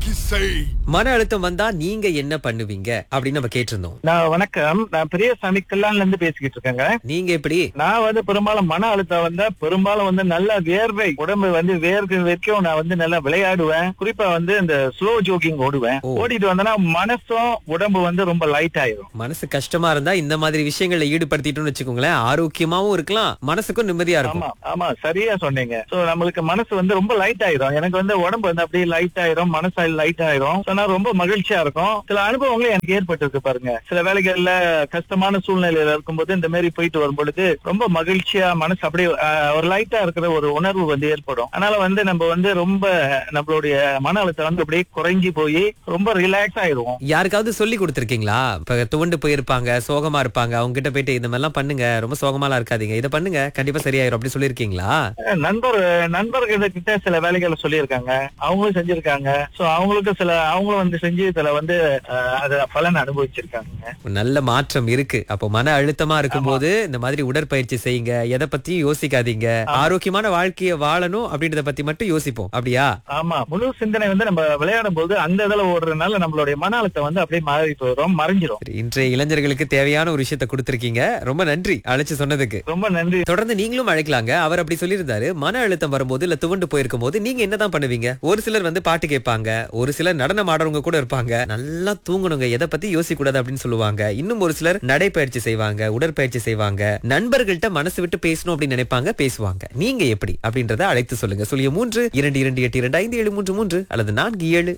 இசை மன அழுத்தம் வந்தா நீங்க என்ன பண்ணுவீங்க அப்படின்னு நம்ம கேட்டிருந்தோம் நான் வணக்கம் நான் பெரியசாமி கல்லான்ல இருந்து பேசிக்கிட்டு இருக்கேங்க நீங்க எப்படி நான் வந்து பெரும்பாலும் மன அழுத்தம் வந்தா பெரும்பாலும் வந்து நல்ல வேர்வை உடம்பு வந்து வேர்க்கு வரைக்கும் நான் வந்து நல்லா விளையாடுவேன் குறிப்பா வந்து இந்த ஸ்லோ ஜோக்கிங் ஓடுவேன் ஓ. ஓடிட்டு வந்தேன்னா மனசும் உடம்பு வந்து ரொம்ப லைட் ஆயிரும் மனசு கஷ்டமா இருந்தா இந்த மாதிரி விஷயங்கள்ல ஈடுபடுத்திட்டோம்னு வச்சுக்கோங்களேன் ஆரோக்கியமாவும் இருக்கலாம் மனசுக்கும் நிம்மதியா இருக்கும் ஆமா ஆமா சரியா சொன்னீங்க சோ நம்மளுக்கு மனசு வந்து ரொம்ப லைட் ஆயிரும் எனக்கு வந்து உடம்பு வந்து அப்படியே லைட் ஆயிரும் மனசு லைட் ஆயிரும் So, நான் ரொம்ப மகிழ்ச்சியா இருக்கும் சில அனுபவங்களும் எனக்கு ஏற்பட்டிருக்கு பாருங்க சில வேலைகள்ல கஷ்டமான சூழ்நிலையில இருக்கும்போது இந்த மாதிரி போயிட்டு வரும் பொழுது ரொம்ப மகிழ்ச்சியா மனசு அப்படியே ஆஹ், ஒரு லைட்டா இருக்கிற ஒரு உணர்வு வந்து ஏற்படும் அதனால வந்து நம்ம வந்து ரொம்ப நம்மளுடைய மன அழுத்தம் வந்து அப்படியே குறைஞ்சி போய் ரொம்ப ரிலாக்ஸ் ஆயிரும் யாருக்காவது சொல்லி கொடுத்திருக்கீங்களா இப்ப துவண்டு போயிருப்பாங்க சோகமா இருப்பாங்க அவங்க கிட்ட போயிட்டு இந்த மாதிரிலாம் பண்ணுங்க ரொம்ப சோகமாலாம் இருக்காதீங்க இதை பண்ணுங்க கண்டிப்பா சரியாயிரும் அப்படி சொல்லிருக்கீங்களா நண்பர் நண்பர்கள் கிட்ட சில வேலைகளை சொல்லியிருக்காங்க அவங்களும் செஞ்சிருக்காங்க சோ அவங்களுக்கு சில அவங்களும் வந்து செஞ்சு இதுல வந்து அஹ், அத பலன் அனுபவிச்சிருக்காங்க நல்ல மாற்றம் இருக்கு அப்போ மன அழுத்தமா இருக்கும்போது இந்த மாதிரி உடற்பயிற்சி செய்யுங்க எதை பத்தியும் யோசிக்காதீங்க ஆரோக்கியமான வாழ்க்கைய வாழணும் அப்படின்றத பத்தி மட்டும் யோசிப்போம் அப்படியா ஆமா முழு சிந்தனை வந்து நம்ம விளையாடும் போது அந்த இதுல ஓடுறதுனால நம்மளுடைய மன அழுத்தம் வந்து அப்படியே மாறி போயிடும் மறைஞ்சிரும் சரி, இன்றைய இளைஞர்களுக்கு தேவையான ஒரு விஷயத்த கொடுத்திருக்கீங்க ரொம்ப நன்றி அழைச்சு சொன்னதுக்கு ரொம்ப நன்றி தொடர்ந்து நீங்களும் அழைக்கலாங்க அவர் அப்படி சொல்லியிருந்தாரு மன அழுத்தம் வரும்போது இல்ல துவண்டு போயிருக்கும் போது நீங்க என்னதான் பண்ணுவீங்க ஒரு சிலர் வந்து பாட்டு கேட்பாங்க ஒரு சிலர் நடனம் ஆடுறவங்க கூட இருப்பாங்க நல்லா தூங்கணுங்க எதை பத்தி யோசிக்க கூடாது அப்படின்னு சொல்லுவாங்க இன்னும் ஒரு சிலர் நடைப்பயிற்சி செய்வாங்க உடற்பயிற்சி செய்வாங்க நண்பர்கள்ட்ட மனசு விட்டு பேசணும் அப்படின்னு நினைப்பாங்க பேசுவாங்க நீங்க எப்படி அப்படின்றத அழைத்து சொல்லுங்க சொல்லிய மூன்று இரண்டு இரண்டு எட்டு இரண்டு ஐந்து ஏழு மூன்று மூன்று அல்லது நான்கு ஏழு